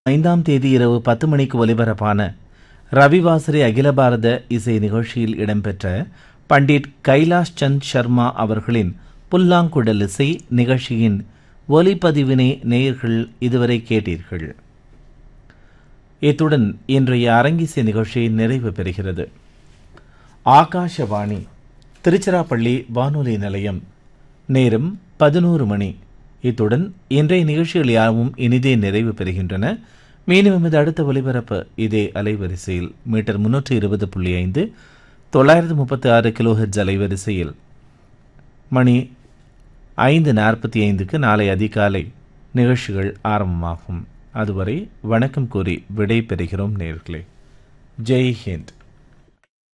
ஐந்தாம் தேதி இரவு பத்து மணிக்கு ஒலிபரப்பான ரவிவாசரி அகில பாரத இசை நிகழ்ச்சியில் இடம்பெற்ற பண்டிட் கைலாஷ் சந்த் சர்மா அவர்களின் புல்லாங்குழல் இசை நிகழ்ச்சியின் ஒலிப்பதிவினை நேயர்கள் இதுவரை கேட்டீர்கள் இத்துடன் இன்றைய அரங்கிசை நிகழ்ச்சி நிறைவு பெறுகிறது ஆகாஷவாணி திருச்சிராப்பள்ளி வானொலி நிலையம் நேரம் பதினோரு மணி இத்துடன் இன்றைய நிகழ்ச்சிகள் யாவும் இனிதே நிறைவு பெறுகின்றன மீண்டும் எமது அடுத்த ஒலிபரப்பு இதே அலைவரிசையில் மீட்டர் முன்னூற்றி இருபது புள்ளி ஐந்து தொள்ளாயிரத்து முப்பத்தி ஆறு கிலோஹெர்ட்ஸ் அலைவரிசையில் மணி ஐந்து நாற்பத்தி ஐந்துக்கு நாளை அதிகாலை நிகழ்ச்சிகள் ஆரம்பமாகும் அதுவரை வணக்கம் கூறி விடை பெறுகிறோம் நேர்களே ஜெய் ஹிந்த்